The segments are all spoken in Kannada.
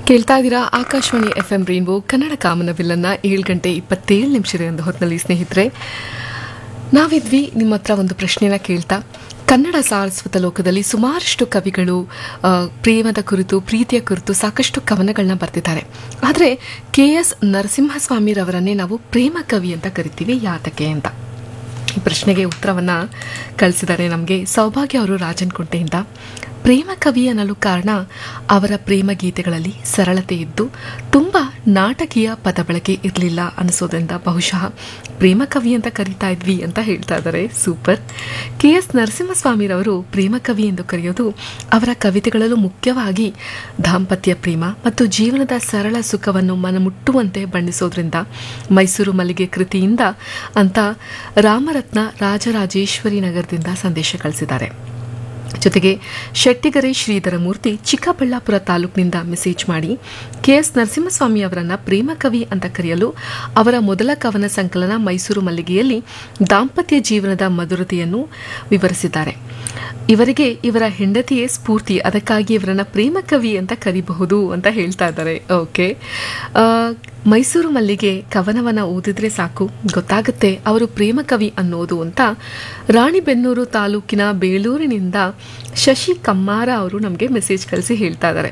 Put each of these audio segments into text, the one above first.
ಕೇಳ್ತಾ ಇದ್ದೀರಾ Akashvani F M rainbow Kannada ಕಾಮನಬಿಲ್ಲನ್ನ ಏಳು ಗಂಟೆ ಇಪ್ಪತ್ತೇಳು ನಿಮಿಷದ ಒಂದು ಹೊತ್ತಿನಲ್ಲಿ ಸ್ನೇಹಿತರೆ ನಾವಿದ್ವಿ ನಿಮ್ಮ ಹತ್ರ ಒಂದು ಪ್ರಶ್ನೆನ ಕೇಳ್ತಾ ಕನ್ನಡ ಸಾರಸ್ವತ ಲೋಕದಲ್ಲಿ ಸುಮಾರಷ್ಟು ಕವಿಗಳು ಆ, ಪ್ರೇಮದ ಕುರಿತು ಪ್ರೀತಿಯ ಕುರಿತು ಸಾಕಷ್ಟು ಕವನಗಳನ್ನ ಬರೆದಿದ್ದಾರೆ ಆದರೆ ಕೆ ಎಸ್ ನರಸಿಂಹಸ್ವಾಮಿರವರನ್ನೇ ನಾವು ಪ್ರೇಮ ಕವಿ ಅಂತ ಕರಿತೀವಿ ಯಾತಕ್ಕೆ ಅಂತ ಈ ಪ್ರಶ್ನೆಗೆ ಉತ್ತರವನ್ನ ಕಳಿಸಿದ್ದಾರೆ ನಮಗೆ ಸೌಭಾಗ್ಯ ಅವರು ರಾಜನ್ಕುಂಟೆಯಿಂದ ಪ್ರೇಮ ಕವಿ ಅನ್ನಲು ಕಾರಣ ಅವರ ಪ್ರೇಮ ಗೀತೆಗಳಲ್ಲಿ ಸರಳತೆ ಇದ್ದು ತುಂಬ ನಾಟಕೀಯ ಪದ ಬಳಕೆ ಇರಲಿಲ್ಲ ಅನಿಸೋದ್ರಿಂದ ಬಹುಶಃ ಪ್ರೇಮ ಕವಿ ಅಂತ ಕರೀತಾ ಇದ್ವಿ ಅಂತ ಹೇಳ್ತಾ ಇದ್ದಾರೆ ಸೂಪರ್ ಕೆ ಎಸ್ ನರಸಿಂಹಸ್ವಾಮಿರವರು ಪ್ರೇಮ ಕವಿ ಎಂದು ಕರೆಯೋದು ಅವರ ಕವಿತೆಗಳಲ್ಲೂ ಮುಖ್ಯವಾಗಿ ದಾಂಪತ್ಯ ಪ್ರೇಮ ಮತ್ತು ಜೀವನದ ಸರಳ ಸುಖವನ್ನು ಮನಮುಟ್ಟುವಂತೆ ಬಣ್ಣಿಸೋದ್ರಿಂದ ಮೈಸೂರು ಮಲ್ಲಿಗೆ ಕೃತಿಯಿಂದ ಅಂತ ರಾಮರತ್ನ ರಾಜರಾಜೇಶ್ವರಿ ನಗರದಿಂದ ಸಂದೇಶ ಕಳಿಸಿದ್ದಾರೆ ಜೊತೆಗೆ ಶೆಟ್ಟಿಗರೆ ಶ್ರೀಧರ ಮೂರ್ತಿ ಚಿಕ್ಕಬಳ್ಳಾಪುರ ತಾಲೂಕಿನಿಂದ ಮೆಸೇಜ್ ಮಾಡಿ ಕೆ ಎಸ್ ನರಸಿಂಹಸ್ವಾಮಿ ಅವರನ್ನ ಪ್ರೇಮ ಕವಿ ಅಂತ ಕರೆಯಲು ಅವರ ಮೊದಲ ಕವನ ಸಂಕಲನ ಮೈಸೂರು ಮಲ್ಲಿಗೆಯಲ್ಲಿ ದಾಂಪತ್ಯ ಜೀವನದ ಮಧುರತೆಯನ್ನು ವಿವರಿಸಿದ್ದಾರೆ ಇವರಿಗೆ ಇವರ ಹೆಂಡತಿಯೇ ಸ್ಫೂರ್ತಿ ಅದಕ್ಕಾಗಿ ಇವರನ್ನ ಪ್ರೇಮ ಕವಿ ಅಂತ ಕರಿಬಹುದು ಅಂತ ಹೇಳ್ತಾ ಇದ್ದಾರೆ ಓಕೆ ಆ, ಮೈಸೂರು ಮಲ್ಲಿಗೆ ಕವನವನ್ನ ಓದಿದ್ರೆ ಸಾಕು ಗೊತ್ತಾಗುತ್ತೆ ಅವರು ಪ್ರೇಮ ಕವಿ ಅನ್ನೋದು ಅಂತ ರಾಣಿಬೆನ್ನೂರು ತಾಲೂಕಿನ ಬೇಲೂರಿನಿಂದ ಶಶಿ ಕಮ್ಮಾರ ಅವರು ನಮಗೆ ಮೆಸೇಜ್ ಕಳಿಸಿ ಹೇಳ್ತಾ ಇದ್ದಾರೆ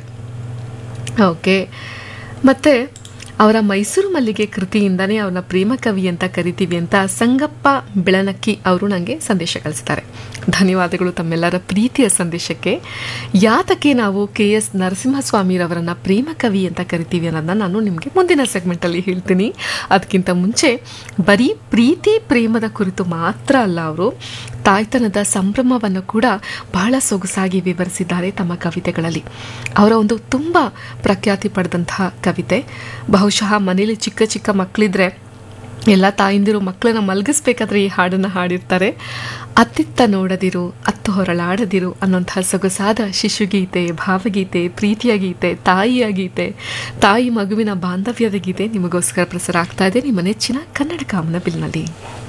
ಓಕೆ ಮತ್ತೆ ಅವರ ಮೈಸೂರು ಮಲ್ಲಿಗೆ ಕೃತಿಯಿಂದನೇ ಅವ್ರನ್ನ ಪ್ರೇಮ ಕವಿ ಅಂತ ಕರಿತೀವಿ ಅಂತ ಸಂಗಪ್ಪ ಬೆಳನಕ್ಕಿ ಅವರು ನನಗೆ ಸಂದೇಶ ಕಳಿಸ್ತಾರೆ ಧನ್ಯವಾದಗಳು ತಮ್ಮೆಲ್ಲರ ಪ್ರೀತಿಯ ಸಂದೇಶಕ್ಕೆ ಯಾತಕ್ಕೆ ನಾವು ಕೆ ಎಸ್ ನರಸಿಂಹಸ್ವಾಮಿರವರನ್ನ ಪ್ರೇಮ ಕವಿ ಅಂತ ಕರಿತೀವಿ ಅನ್ನೋದನ್ನ ನಾನು ನಿಮಗೆ ಮುಂದಿನ ಸೆಗ್ಮೆಂಟಲ್ಲಿ ಹೇಳ್ತೀನಿ ಅದಕ್ಕಿಂತ ಮುಂಚೆ ಬರೀ ಪ್ರೀತಿ ಪ್ರೇಮದ ಕುರಿತು ಮಾತ್ರ ಅಲ್ಲ ಅವರು ತಾಯ್ತನದ ಸಂಭ್ರಮವನ್ನು ಕೂಡ ಬಹಳ ಸೊಗಸಾಗಿ ವಿವರಿಸಿದ್ದಾರೆ ತಮ್ಮ ಕವಿತೆಗಳಲ್ಲಿ ಅವರ ಒಂದು ತುಂಬ ಪ್ರಖ್ಯಾತಿ ಪಡೆದಂತಹ ಕವಿತೆ ಬಹುಶಃ ಮನೇಲಿ ಚಿಕ್ಕ ಚಿಕ್ಕ ಮಕ್ಕಳಿದ್ರೆ ಎಲ್ಲ ತಾಯಿಂದಿರು ಮಕ್ಕಳನ್ನ ಮಲಗಿಸ್ಬೇಕಾದ್ರೆ ಈ ಹಾಡನ್ನು ಹಾಡಿರ್ತಾರೆ ಅತ್ತಿತ್ತ ನೋಡದಿರು ಅತ್ತು ಹೊರಳಾಡದಿರು ಅನ್ನೋಂತಹ ಸೊಗಸಾದ ಶಿಶುಗೀತೆ ಭಾವಗೀತೆ ಪ್ರೀತಿಯ ಗೀತೆ ತಾಯಿಯ ಗೀತೆ ತಾಯಿ ಮಗುವಿನ ಬಾಂಧವ್ಯದ ಗೀತೆ ನಿಮಗೋಸ್ಕರ ಪ್ರಸಾರ ಆಗ್ತಾ ಇದೆ ನಿಮ್ಮ ನೆಚ್ಚಿನ ಕನ್ನಡ ಕಾಮನ ಬಿಲ್ನಲ್ಲಿ